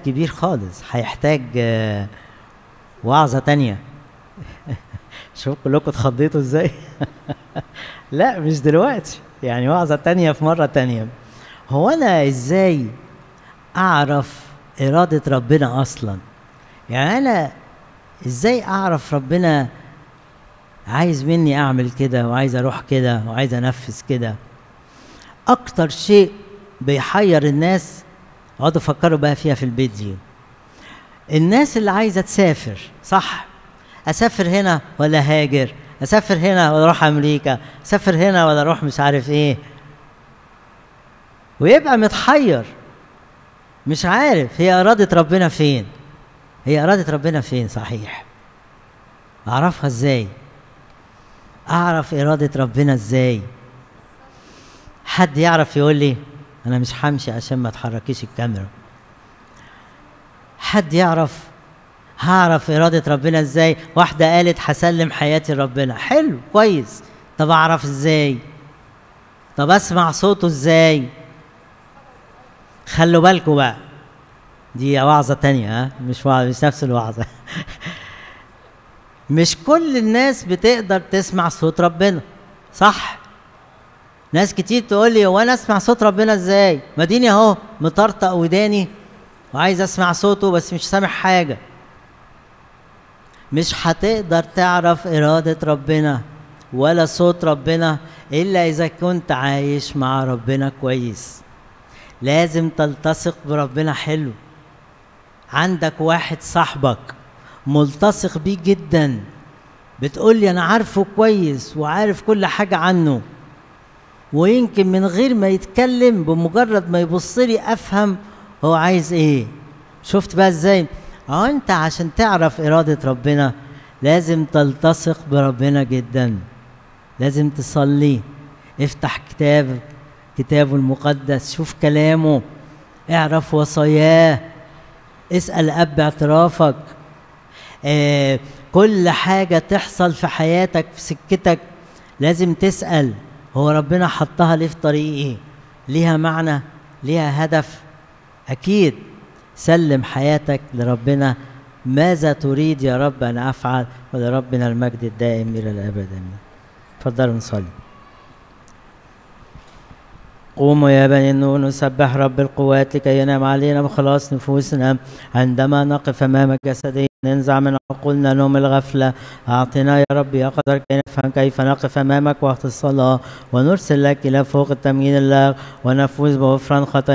كبير خالص هيحتاج آه، وعظة تانية شوف كلكم اتخضيتوا ازاي لا مش دلوقتي يعني وعظة تانية في مرة تانية هو أنا ازاي أعرف إرادة ربنا أصلا يعني أنا ازاي أعرف ربنا عايز مني أعمل كده وعايز أروح كده وعايز أنفذ كده أكتر شيء بيحير الناس اقعدوا فكروا بقى فيها في البيت دي الناس اللي عايزه تسافر صح اسافر هنا ولا هاجر اسافر هنا ولا اروح امريكا اسافر هنا ولا اروح مش عارف ايه ويبقى متحير مش عارف هي اراده ربنا فين هي اراده ربنا فين صحيح اعرفها ازاي اعرف اراده ربنا ازاي حد يعرف يقول لي انا مش همشي عشان ما تحركيش الكاميرا حد يعرف هعرف إرادة ربنا ازاي واحدة قالت هسلم حياتي لربنا حلو كويس طب أعرف ازاي طب أسمع صوته ازاي خلوا بالكم بقى دي وعظة تانية ها مش وعظة مش نفس الوعظة مش كل الناس بتقدر تسمع صوت ربنا صح ناس كتير تقول لي هو انا اسمع صوت ربنا ازاي ما ديني اهو مطرطق وداني وعايز اسمع صوته بس مش سامع حاجه مش هتقدر تعرف اراده ربنا ولا صوت ربنا الا اذا كنت عايش مع ربنا كويس لازم تلتصق بربنا حلو عندك واحد صاحبك ملتصق بيه جدا بتقول لي انا عارفه كويس وعارف كل حاجه عنه ويمكن من غير ما يتكلم بمجرد ما يبص لي افهم هو عايز ايه شفت بقى ازاي اه انت عشان تعرف اراده ربنا لازم تلتصق بربنا جدا لازم تصلي افتح كتاب كتابه المقدس شوف كلامه اعرف وصاياه اسال اب اعترافك آه كل حاجه تحصل في حياتك في سكتك لازم تسال هو ربنا حطها ليه في طريقي ليها معنى ليها هدف اكيد سلم حياتك لربنا ماذا تريد يا رب ان افعل ولربنا المجد الدائم الى الابد امين تفضلوا نصلي قوموا يا بني النور نسبح رب القوات لكي ينام علينا بخلاص نفوسنا عندما نقف امام جسدي ننزع من عقولنا نوم الغفلة أعطنا يا رب يا قدر كي نفهم كيف نقف أمامك وقت الصلاة ونرسل لك إلى فوق التمجيد الله ونفوز بغفران خطايا